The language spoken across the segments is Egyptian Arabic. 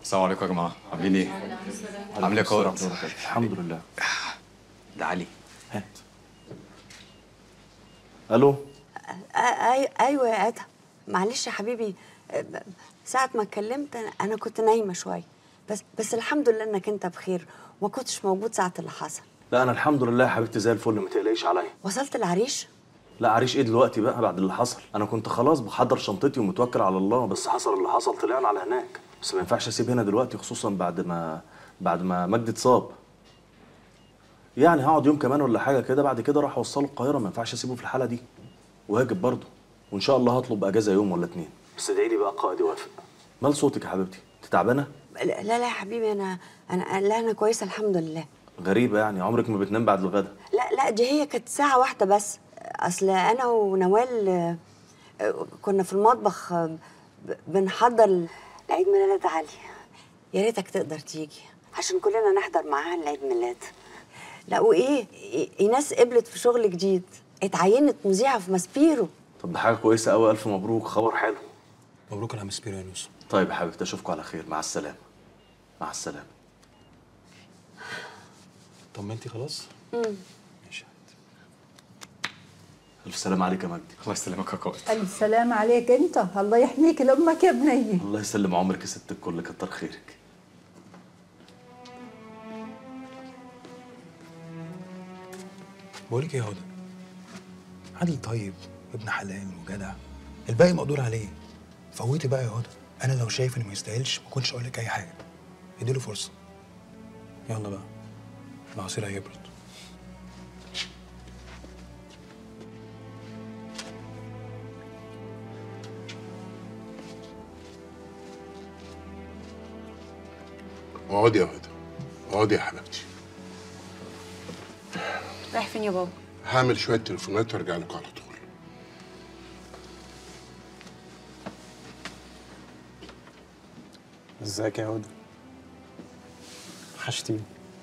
السلام عليكم يا جماعه عاملين ايه؟ عامل ايه يا كورة؟ الحمد لله ده علي هات الو آه، أي ايوه يا ادهم معلش يا حبيبي آه، ب- ساعة ما اتكلمت أنا- انا كنت نايمة شوية بس بس الحمد لله انك انت بخير وما كنتش موجود ساعة اللي حصل لا انا الحمد لله يا حبيبتي زي الفل ما تقلقيش عليا وصلت العريش لا عريش ايه دلوقتي بقى بعد اللي حصل انا كنت خلاص بحضر شنطتي ومتوكل على الله بس حصل اللي حصل طلعنا على هناك بس ما ينفعش اسيب هنا دلوقتي خصوصا بعد ما بعد ما مجدي اتصاب يعني هقعد يوم كمان ولا حاجه كده بعد كده راح اوصله القاهره ما ينفعش اسيبه في الحاله دي واجب برضه وان شاء الله هطلب اجازه يوم ولا اتنين بس ادعي لي بقى قائد يوافق مال صوتك يا حبيبتي انت تعبانه لا لا يا حبيبي انا انا لا انا كويسة الحمد لله غريبه يعني عمرك ما بتنام بعد الغدا لا لا دي هي كانت ساعة واحدة بس أصل أنا ونوال آه، آه، كنا في المطبخ آه، ب- بنحضر لعيد ميلاد علي يا ريتك تقدر تيجي عشان كلنا نحضر معاها العيد ميلاد لا وإيه إيه- إيناس قبلت في شغل جديد اتعينت مذيعة في ماسبيرو طب ده حاجه كويسه قوي الف مبروك خبر حلو مبروك على مسبيرو يا يوسف طيب يا حبيبتي اشوفكم على خير مع السلامه مع السلامه طمنتي خلاص؟ ماشي الف سلامه عليك يا مجدي الله يسلمك يا كورة السلام عليك انت الله يحميك لامك يا بني الله يسلم عمرك يا ست الكل كتر خيرك بقول لك ايه يا هدى عادل طيب ابن حلال وجدع الباقي مقدور عليه فوتي بقى يا هدى انا لو شايف انه ما يستاهلش ما كنتش اقول لك اي حاجه اديله فرصه يلا بقى العصير هيبرد اقعدي يا هدى اقعدي يا حبيبتي رايح فين يا بابا؟ هعمل شويه تليفونات وارجع لك على طول ازيك يا هدى وحشتيني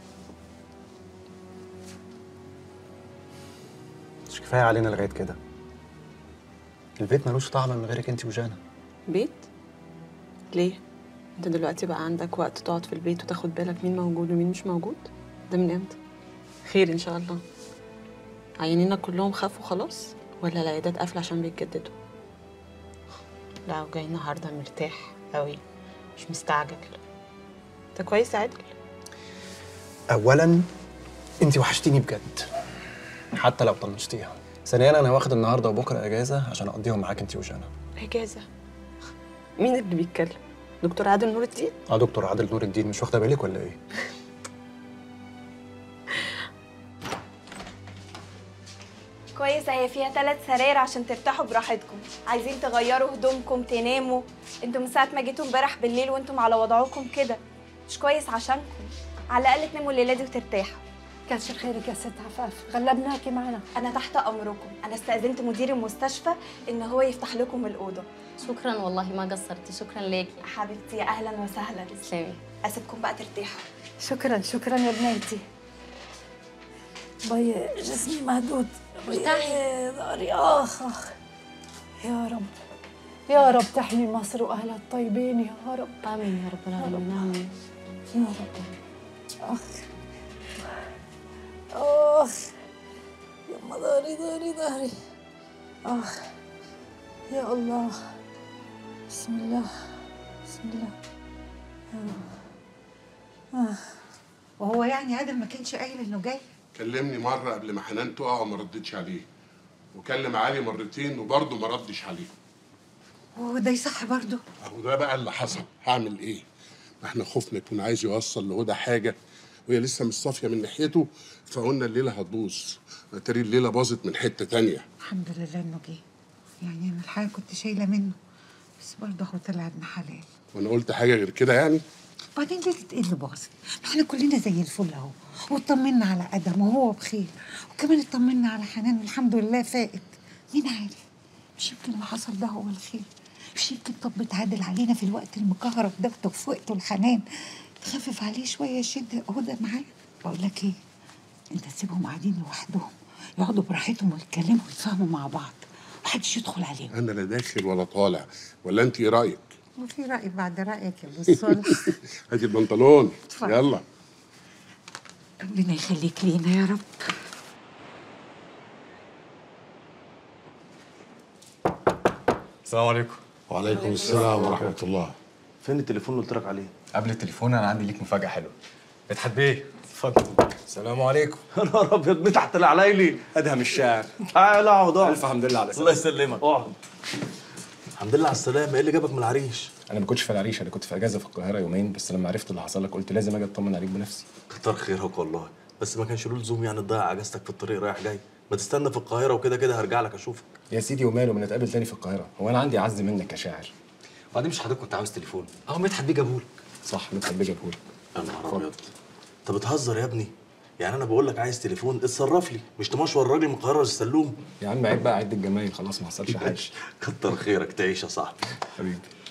مش كفايه علينا لغايه كده البيت ملوش طعم من غيرك انت وجانا بيت؟ ليه؟ انت دلوقتي بقى عندك وقت تقعد في البيت وتاخد بالك مين موجود ومين مش موجود؟ ده من امتى؟ خير ان شاء الله عيانينك كلهم خافوا خلاص؟ ولا العيادات قافلة عشان بيتجددوا؟ لا وجاي النهارده مرتاح قوي مش مستعجل انت كويس يا عادل؟ اولا انت وحشتيني بجد حتى لو طنشتيها ثانيا انا واخد النهارده وبكره اجازه عشان اقضيهم معاك انت وجانا اجازة مين اللي بيتكلم؟ دكتور عادل نور الدين؟ اه دكتور عادل نور الدين مش واخده بالك ولا ايه كويسة هي فيها ثلاث سراير عشان ترتاحوا براحتكم عايزين تغيروا هدومكم تناموا انتوا من ساعة ما جيتوا امبارح بالليل وانتم على وضعكم كده مش كويس عشانكم على الأقل تناموا الليلة دي وترتاحوا كتر خيرك يا ست عفاف غلبناكي معنا أنا تحت أمركم أنا استأذنت مدير المستشفى إن هو يفتح لكم الأوضة شكرا والله ما قصرتي شكرا ليكي حبيبتي يا أهلا وسهلا تسلمي أسيبكم بقى ترتاحوا شكرا شكرا يا بنيتي بي جسمي مهدود ارتاحي. ظهري اخ اخ يا رب يا رب تحمي مصر واهلها الطيبين يا رب امين يا رب العالمين امين يا رب اخ اخ يما ظهري ظهري ظهري اخ يا الله بسم الله بسم الله وهو يعني عادل ما كانش قايل انه جاي كلمني مره قبل ما حنان تقع وما ردتش عليه وكلم علي مرتين وبرضه ما ردش عليه وده يصح برضه اهو ده بقى اللي حصل هعمل ايه ما احنا خفنا يكون عايز يوصل لهدى حاجه وهي لسه مش صافيه من ناحيته فقلنا الليله هتبوظ اتاري الليله باظت من حته تانية الحمد لله انه جه يعني انا الحقيقه كنت شايله منه بس برضه هو طلع ابن حلال وانا قلت حاجه غير كده يعني وبعدين ليله ايه اللي باظت؟ ما احنا كلنا زي الفل اهو واطمنا على ادم وهو بخير وكمان اطمنا على حنان والحمد لله فائت مين عارف مش يمكن اللي حصل ده هو الخير مش يمكن طبت عادل علينا في الوقت المكهرب ده وتوفقته الحنان تخفف عليه شويه يشد هدى معاه بقول لك ايه انت تسيبهم قاعدين لوحدهم يقعدوا براحتهم ويتكلموا ويتفاهموا مع بعض محدش يدخل عليهم انا لا داخل ولا طالع ولا انت ايه رايك وفي رأي بعد رأيك يا ابو الصالح هاتي البنطلون اتفضل. يلا ربنا يخليك لينا يا رب السلام عليكم وعليكم السلام ورحمه الله فين التليفون اللي قلت لك عليه قبل التليفون انا عندي ليك مفاجاه حلوه مدحت بيه اتفضل السلام عليكم يا نهار ابيض مدحت العلايلي ادهم الشاعر تعالى اقعد اقعد الف حمد لله على الله سلامتك يسلمك اقعد الحمد لله على السلامه ايه اللي جابك من العريش انا ما كنتش في العريش انا كنت في اجازه في القاهره يومين بس لما عرفت اللي حصل لك قلت لازم اجي اطمن عليك بنفسي كتر خيرك والله بس ما كانش له لزوم يعني تضيع اجازتك في الطريق رايح جاي ما تستنى في القاهره وكده كده هرجع لك اشوفك يا سيدي وماله ما نتقابل تاني في القاهره هو انا عندي اعز منك كشاعر وبعدين مش حضرتك كنت عاوز تليفون اهو مدحت بيه جابهولك صح مدحت بيه جابهولي يا نهار ابيض انت بتهزر يا ابني يعني انا بقول لك عايز تليفون اتصرف لي مش تمشور الراجل من القاهره للسلوم يا عم عيب بقى عد الجمايل خلاص ما حصلش حاجه كتر خيرك تعيش يا صاحبي حبيبي